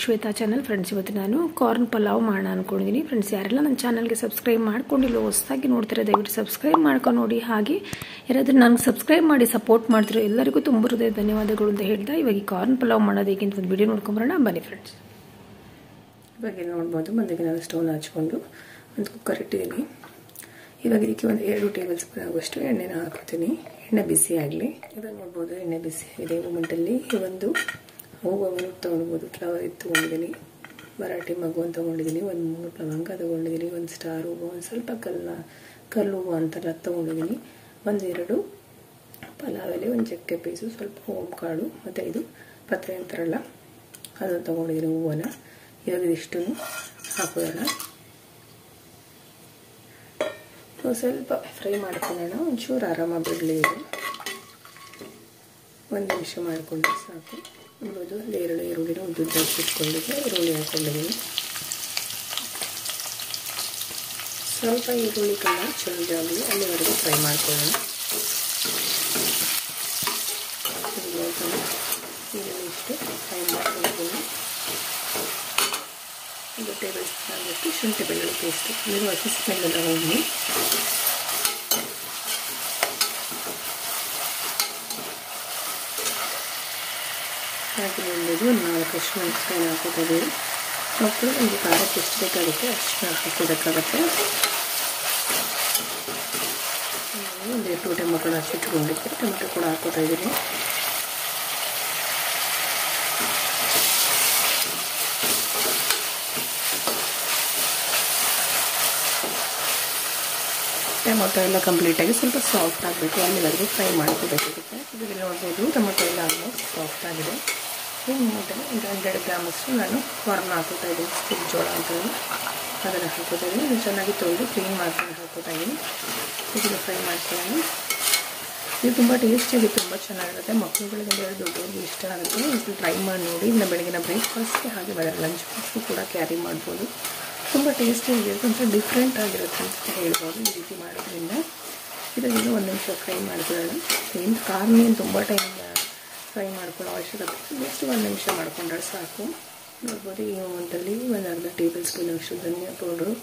Shweta channel friends ಇವತ್ತು ನಾನು corn pulao ಮಾಡೋಣ ಅನ್ಕೊಂಡಿದ್ದೀನಿ ಫ್ರೆಂಡ್ಸ್ ಯಾರೆಲ್ಲ ನನ್ನ ಚಾನಲ್ಗೆ ಸಬ್ಸ್ಕ್ರೈಬ್ ಮಾಡ್ಕೊಂಡಿಲ್ಲ ಹೊಸದಾಗಿ ನೋಡ್ತಾರೆ ದಯವಿಟ್ಟು ಸಬ್ಸ್ಕ್ರೈಬ್ ಮಾಡ್ಕೊಂಡು ನೋಡಿ ಹಾಗೆ ಯಾರಾದರೂ ನನಗೆ ಸಬ್ಸ್ಕ್ರೈಬ್ ಮಾಡಿ ಸಪೋರ್ಟ್ ಮಾಡ್ತಿರೋ ಎಲ್ಲರಿಗೂ ತುಂಬ ಹೃದಯ ಧನ್ಯವಾದಗಳು ಅಂತ ಹೇಳ್ತಾ ಇವಾಗ ಈ ಕಾರ್ನ್ ಪಲಾವ್ ಮಾಡೋದು ಹೇಗೆ ಅಂತ ಒಂದು ವಿಡಿಯೋ ನೋಡ್ಕೊಂಬರೋಣ ಬನ್ನಿ ಫ್ರೆಂಡ್ಸ್ ಇವಾಗ ಇಲ್ಲಿ ನೋಡ್ಬೋದು ಮೊದಲಿಗೆ ನಾನು ಸ್ಟೌನ್ ಹಚ್ಕೊಂಡು ಒಂದು ಕುಕ್ಕರ್ ಇಟ್ಟಿದ್ದೀನಿ ಇವಾಗ ಇದಕ್ಕೆ ಒಂದು ಎರಡು ಟೇಬಲ್ ಸ್ಪೂನ್ ಆಗುವಷ್ಟು ಎಣ್ಣೆನ ಹಾಕೋತೀನಿ ಎಣ್ಣೆ ಬಿಸಿ ಆಗಲಿ ಇವಾಗ ನೋಡ್ಬೋದು ಎಣ್ಣೆ ಬಿಸಿ ಆಗಿದೆ ಮೂಮೆಂಟಲ್ಲಿ ಒಂದು ಹೂವನ್ನು ತೊಗೊಳ್ಬೋದು ಫ್ಲವರ್ ಇದು ತೊಗೊಂಡಿದ್ದೀನಿ ಮರಾಠಿ ಮಗುವನ್ನು ತೊಗೊಂಡಿದ್ದೀನಿ ಒಂದು ಮೂರು ಲವಂಗ ತೊಗೊಂಡಿದ್ದೀನಿ ಒಂದು ಸ್ಟಾರ್ ಹೂವು ಒಂದು ಸ್ವಲ್ಪ ಕಲ್ಲ ಕಲ್ಲು ಹೂವು ಅಂತೆಲ್ಲ ತೊಗೊಂಡಿದ್ದೀನಿ ಒಂದೆರಡು ಪಲಾವ್ ಎಲೆ ಒಂದು ಚಕ್ಕೆ ಪೀಸು ಸ್ವಲ್ಪ ಓಂ ಕಾಳು ಮತ್ತು ಇದು ಪತ್ರೆ ಅಂತಾರಲ್ಲ ಅದನ್ನು ತೊಗೊಂಡಿದ್ದೀನಿ ಹೂವನ್ನು ಇವಾಗ ಇದಿಷ್ಟನ್ನು ಹಾಕೋಣ ಸ್ವಲ್ಪ ಫ್ರೈ ಮಾಡ್ಕೊಳ್ಳೋಣ ಒಂಚೂರು ಆರಾಮಾಗಿ ಬಿಡಲಿ ಇದು ಒಂದು ನಿಮಿಷ ಮಾಡಿಕೊಂಡ್ರೆ ಸಾಕು ನೋಡೋದು ಒಂದು ಎರಡು ಈರುಳ್ಳಿನ ಉದ್ದುದ್ದಾಗಿ ಇಟ್ಕೊಂಡಿದ್ದೆ ಈರುಳ್ಳಿ ಹಾಕೊಂಡಿದ್ದೀನಿ ಸ್ವಲ್ಪ ಈರುಳ್ಳಿ ಕಲರ್ ಚೇಂಜ್ ಆಗಲಿ ಅಲ್ಲಿವರೆಗೂ ಫ್ರೈ ಮಾಡ್ಕೊಳ್ಳೋಣ ಈರುಳ್ಳಿ ಇಷ್ಟು ಫ್ರೈ ಮಾಡ್ಕೊಳ್ತೀನಿ ಒಂದು ಟೇಬಲ್ ಸ್ಪೂನ್ ಆಗುತ್ತೆ ಶುಂಠಿ ಬೆಳ್ಳುಳ್ಳಿ ಪೇಸ್ಟು ನೀವು ಹಸಿ ಸ್ಮೆಲ್ಲೆಲ್ಲ ಹೋಗಿ ಹಾಗೆ ಒಂದು ಒಂದು ನಾಲ್ಕು ಅಷ್ಟು ಮೆಣಸಿನ ಹಾಕೋತಿದ್ದೀವಿ ಮತ್ತು ಒಂದು ಖಾರಕ್ಕೆ ಎಷ್ಟು ಬೇಕಾಗುತ್ತೆ ಅಷ್ಟು ಹಾಕೋಬೇಕಾಗತ್ತೆ ಒಂದು ಎರಡು ಟೊಮೆಟೊ ಹಚ್ಚಿಟ್ಕೊಂಡಿದ್ದೆ ಟೊಮೆಟೊ ಕೂಡ ಹಾಕೋತಾ ಇದ್ದೀನಿ ಟೊಮೊಟೊ ಎಲ್ಲ ಕಂಪ್ಲೀಟಾಗಿ ಸ್ವಲ್ಪ ಸಾಫ್ಟ್ ಆಗಬೇಕು ಅಲ್ಲಿವರೆಗೂ ಫ್ರೈ ಮಾಡ್ಕೋಬೇಕಾಗುತ್ತೆ ಇದರಲ್ಲಿ ನೋಡ್ಬೋದು ಟೊಮೊಟೊ ಎಲ್ಲ ಆಲ್ಮೋಸ್ಟ್ ಸಾಫ್ಟ್ ಆಗಿದೆ ಈ ಮೂಟಲ್ಲಿ ಒಂದು ಹಂಡ್ರೆಡ್ ಗ್ರಾಮಷ್ಟು ನಾನು ಕಾರ್ನ್ ಹಾಕೋತಾ ಇದ್ದೀನಿ ಸ್ಟಿಕ್ ಜೋಳ ಅಂತ ಅದನ್ನು ಹಾಕೋತಾ ಇದ್ದೀನಿ ಇದು ಚೆನ್ನಾಗಿ ತೊಳೆದು ಕ್ಲೀನ್ ಮಾಡ್ಕೊಂಡು ಹಾಕೋತಾ ಇದ್ದೀನಿ ಇದನ್ನು ಫ್ರೈ ಮಾಡ್ಕೊಳ್ಳೋಣ ಇದು ತುಂಬ ಟೇಸ್ಟಿಯಾಗಿ ತುಂಬ ಚೆನ್ನಾಗಿರುತ್ತೆ ಮಕ್ಕಳುಗಳಿಗೆ ಎರಡು ದೊಡ್ಡವ್ರಿಗೆ ಇಷ್ಟ ಆಗುತ್ತೆ ಇದು ಟ್ರೈ ಮಾಡಿ ನೋಡಿ ಇದನ್ನ ಬೆಳಗಿನ ಬ್ರೇಕ್ಫಾಸ್ಟ್ಗೆ ಹಾಗೆ ಬರೋ ಲಂಚ್ ಬಾಕ್ಸ್ಗೂ ಕೂಡ ಕ್ಯಾರಿ ಮಾಡ್ಬೋದು ತುಂಬ ಟೇಸ್ಟಿಯಾಗಿರುತ್ತೆ ಒಂಥರ ಡಿಫ್ರೆಂಟ್ ಆಗಿರುತ್ತೆ ಅಂತ ಹೇಳ್ಬೋದು ಈ ರೀತಿ ಮಾಡೋದ್ರಿಂದ ಇದನ್ನು ಒಂದು ನಿಮಿಷ ಫ್ರೈ ಮಾಡ್ಕೊಳ್ಳೋಣ ಏನು ಕಾರ್ನೇನು ತುಂಬ ಟೈಮ್ ಫ್ರೈ ಮಾಡ್ಕೊಳ್ಳೋ ಅವಶ್ಯಕತೆ ಜಸ್ಟ್ ಒಂದು ನಿಮಿಷ ಮಾಡ್ಕೊಂಡ್ರೆ ಸಾಕು ನೋಡ್ಬೋದು ಈ ಮೊಮೆಂಟಲ್ಲಿ ಒಂದು ಅರ್ಧ ಟೇಬಲ್ ಸ್ಪೂನ್ ಅಷ್ಟು ಧನಿಯಾ ಪೌಡ್ರು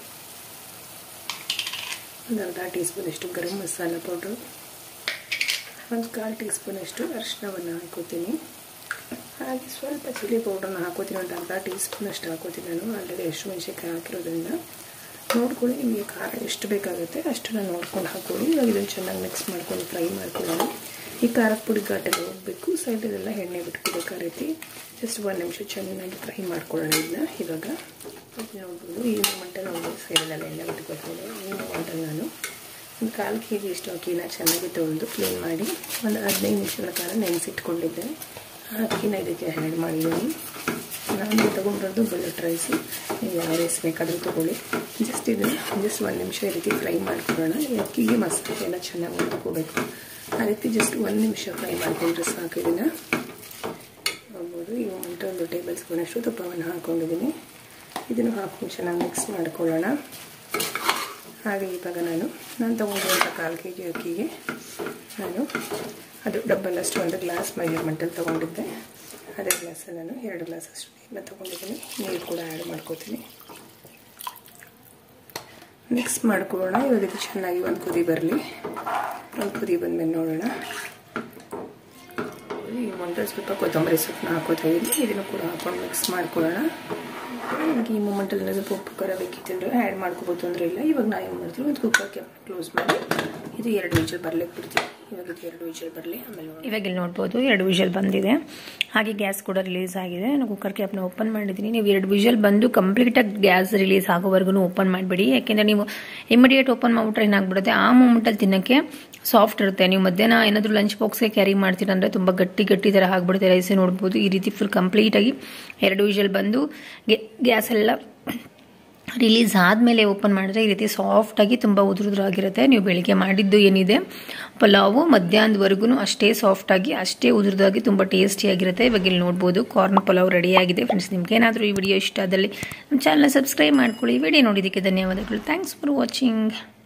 ಒಂದು ಅರ್ಧ ಟೀ ಸ್ಪೂನ್ ಅಷ್ಟು ಗರಂ ಮಸಾಲ ಪೌಡ್ರು ಒಂದು ಕಾಲು ಟೀ ಸ್ಪೂನ್ ಅಷ್ಟು ಅರಿಶಿನವನ್ನು ಹಾಕೋತೀನಿ ಹಾಗೆ ಸ್ವಲ್ಪ ಚಿಲ್ಲಿ ಪೌಡ್ರನ್ನ ಹಾಕೋತೀನಿ ಒಂದು ಅರ್ಧ ಟೀ ಸ್ಪೂನ್ ಅಷ್ಟು ಹಾಕೋತೀನಿ ನಾನು ಆಲ್ರೆಡಿ ಎಷ್ಟು ಮೆಣಸಿನ್ಕಾಯಿ ಹಾಕಿರೋದ್ರಿಂದ ನೋಡ್ಕೊಳ್ಳಿ ನಿಮಗೆ ಖಾರ ಎಷ್ಟು ಬೇಕಾಗುತ್ತೆ ಅಷ್ಟನ್ನು ನೋಡ್ಕೊಂಡು ಹಾಕೊಳ್ಳಿ ಇವಾಗ ಇದನ್ನು ಚೆನ್ನಾಗಿ ಮಿಕ್ಸ್ ಮಾಡ್ಕೊಂಡು ಫ್ರೈ ಮಾಡ್ಕೊಳ್ಳೋಣ ಈ ಖಾರದ ಪುಡಿ ಘಾಟೆಲ್ಲ ಹೋಗಬೇಕು ಸೈಡಲ್ಲೆಲ್ಲ ಎಣ್ಣೆ ಬಿಟ್ಕೋಬೇಕು ಆ ರೀತಿ ಜಸ್ಟ್ ಒಂದು ನಿಮಿಷ ಚೆನ್ನಾಗಿ ಫ್ರೈ ಮಾಡ್ಕೊಳ್ಳೋಣ ಇದನ್ನ ಇವಾಗ ನೋಡ್ಬೋದು ಈ ಮೂಮೆಂಟಲ್ಲಿ ನೋಡ್ಬೋದು ಸೈಡಲ್ಲೆಲ್ಲ ಎಣ್ಣೆ ಬಿಟ್ಕೊಳ್ತೀನಿ ಈ ಮೂಮೆಂಟಲ್ಲಿ ನಾನು ಒಂದು ಕಾಲು ಕೆ ಜಿ ಇಷ್ಟು ಅಕ್ಕಿನ ಚೆನ್ನಾಗಿ ತೊಳೆದು ಕ್ಲೀನ್ ಮಾಡಿ ಒಂದು ಹದಿನೈದು ನಿಮಿಷಗಳ ಕಾಲ ನೆನೆಸಿಟ್ಕೊಂಡಿದ್ದೆ ಆ ಅಕ್ಕಿನ ಇದಕ್ಕೆ ಆ್ಯಡ್ ಮಾಡಿದ್ದೀನಿ ನಾನು ತೊಗೊಂಡಿರೋದು ಬುಲೆಟ್ ರೈಸು ನೀವು ಯಾವ ರೈಸ್ ಬೇಕಾದರೂ ತೊಗೊಳ್ಳಿ ಜಸ್ಟ್ ಇದನ್ನು ಜಸ್ಟ್ ಒಂದು ನಿಮಿಷ ಈ ರೀತಿ ಫ್ರೈ ಮಾಡ್ಕೊಳ್ಳೋಣ ಈ ಅಕ್ಕಿಗೆ ಮಸಾಲೆ ಎಲ್ಲ ಚೆನ್ನಾಗಿ ಹೊಂದ್ಕೋಬೇಕು ಆ ರೀತಿ ಜಸ್ಟ್ ಒಂದು ನಿಮಿಷ ಫ್ರೈ ಮಾಡಿಕೊಂಡ್ರೆ ಸಾಕು ಇದನ್ನು ನೋಡ್ಬೋದು ಈಗ ಒಂದು ಒಂದು ಟೇಬಲ್ ಸ್ಪೂನಷ್ಟು ತುಪ್ಪವನ್ನು ಹಾಕ್ಕೊಂಡಿದ್ದೀನಿ ಇದನ್ನು ಹಾಕೊಂಡು ಚೆನ್ನಾಗಿ ಮಿಕ್ಸ್ ಮಾಡ್ಕೊಳ್ಳೋಣ ಹಾಗೆ ಇವಾಗ ನಾನು ನಾನು ತೊಗೊಂಡಿರುವಂಥ ಕಾಲು ಕೆ ಜಿ ಅಕ್ಕಿಗೆ ನಾನು ಅದು ಡಬ್ಬಲ್ಲಷ್ಟು ಒಂದು ಗ್ಲಾಸ್ ಮೆಜರ್ಮೆಂಟಲ್ಲಿ ತೊಗೊಂಡಿದ್ದೆ ಅದೇ ಗ್ಲಾಸಲ್ಲಿ ನಾನು ಎರಡು ಗ್ಲಾಸ್ ಅಷ್ಟು ನೀರನ್ನ ತೊಗೊಂಡಿದ್ದೀನಿ ನೀರು ಕೂಡ ಆ್ಯಡ್ ಮಾಡ್ಕೋತೀನಿ ಮಿಕ್ಸ್ ಮಾಡ್ಕೊಳ್ಳೋಣ ಇವಾಗ ಇದು ಚೆನ್ನಾಗಿ ಒಂದು ಕುದಿ ಬರಲಿ ಒಂದು ಕುದಿ ಬಂದಮೇಲೆ ನೋಡೋಣ ಈ ಒಂದು ಸ್ವಲ್ಪ ಕೊತ್ತಂಬರಿ ಸೊಪ್ಪನ್ನ ಹಾಕೋತಾ ಇದ್ದೀನಿ ಇದನ್ನು ಕೂಡ ಹಾಕೊಂಡು ಮಿಕ್ಸ್ ಮಾಡ್ಕೊಳ್ಳೋಣ ನಿಮಗೆ ಈ ಮೂಮೆಂಟಲ್ಲಿ ಸ್ವಲ್ಪ ಉಪ್ಪು ಖಾರ ಬೇಕಿತ್ತಂದ್ರೆ ಆ್ಯಡ್ ಮಾಡ್ಕೋಬೋದು ಅಂದರೆ ಇಲ್ಲ ಇವಾಗ ನಾನು ಏನು ಮಾಡ್ತೀನಿ ಒಂದು ಕುಕ್ಕರ್ ಕ್ಯಾಪ್ ಕ್ಲೋಸ್ ಮಾಡಿ ಇದು ಎರಡು ವಿಜಲ್ ಬರ್ಲಿಕ್ಕೆ ಬಿಡ್ತೀನಿ ಇವಾಗ ಇದು ಎರಡು ವಿಜಲ್ ಬರಲಿ ಆಮೇಲೆ ಇವಾಗ ಇಲ್ಲಿ ನೋಡ್ಬೋದು ಎರಡು ವಿಷಲ್ ಬಂದಿದೆ ಹಾಗೆ ಗ್ಯಾಸ್ ಕೂಡ ರಿಲೀಸ್ ಆಗಿದೆ ನಾನು ಕುಕ್ಕರ್ ಕ್ಯಾಪ್ನ ಓಪನ್ ಮಾಡಿದ್ದೀನಿ ನೀವು ಎರಡು ವಿಷಲ್ ಬಂದು ಕಂಪ್ಲೀಟಾಗಿ ಗ್ಯಾಸ್ ರಿಲೀಸ್ ಆಗೋವರೆಗೂ ಓಪನ್ ಮಾಡಿಬಿಡಿ ಯಾಕೆಂದರೆ ನೀವು ಇಮಿಡಿಯೇಟ್ ಓಪನ್ ಮಾಡಿಬಿಟ್ರೆ ಏನಾಗ್ಬಿಡುತ್ತೆ ಆ ಮೂಮೆಂಟಲ್ಲಿ ತಿನ್ನೋಕ್ಕೆ ಸಾಫ್ಟ್ ಇರುತ್ತೆ ನೀವು ಮಧ್ಯಾಹ್ನ ಏನಾದರೂ ಲಂಚ್ ಬಾಕ್ಸ್ಗೆ ಕ್ಯಾರಿ ಮಾಡ್ತೀರ ಅಂದರೆ ತುಂಬ ಗಟ್ಟಿ ಗಟ್ಟಿ ಥರ ಆಗಿಬಿಡುತ್ತೆ ರೈಸೇ ನೋಡ್ಬೋದು ಈ ರೀತಿ ಫುಲ್ ಕಂಪ್ಲೀಟಾಗಿ ಎರಡು ವಿಷಲ್ ಬಂದು ಗ್ಯಾಸ್ ಎಲ್ಲ ರಿಲೀಸ್ ಆದಮೇಲೆ ಓಪನ್ ಮಾಡಿದ್ರೆ ಈ ರೀತಿ ಸಾಫ್ಟಾಗಿ ತುಂಬ ಉದುರುದ್ರಾಗಿರುತ್ತೆ ನೀವು ಬೆಳಿಗ್ಗೆ ಮಾಡಿದ್ದು ಏನಿದೆ ಪಲಾವು ಮಧ್ಯಾಹ್ನದವರೆಗೂ ಅಷ್ಟೇ ಸಾಫ್ಟಾಗಿ ಅಷ್ಟೇ ಉದುರುದಾಗಿ ತುಂಬ ಟೇಸ್ಟಿಯಾಗಿರುತ್ತೆ ಇವಾಗ ಇಲ್ಲಿ ನೋಡ್ಬೋದು ಕಾರ್ನ್ ಪಲಾವ್ ರೆಡಿಯಾಗಿದೆ ಫ್ರೆಂಡ್ಸ್ ನಿಮ್ಗೆ ಏನಾದರೂ ಈ ವಿಡಿಯೋ ಇಷ್ಟ ಆದಲ್ಲಿ ನಮ್ಮ ಚಾನಲ್ನ ಸಬ್ಸ್ಕ್ರೈಬ್ ಮಾಡ್ಕೊಳ್ಳಿ ವಿಡಿಯೋ ನೋಡಿದ್ದಕ್ಕೆ ಧನ್ಯವಾದಗಳು ಥ್ಯಾಂಕ್ಸ್ ಫಾರ್ ವಾಚಿಂಗ್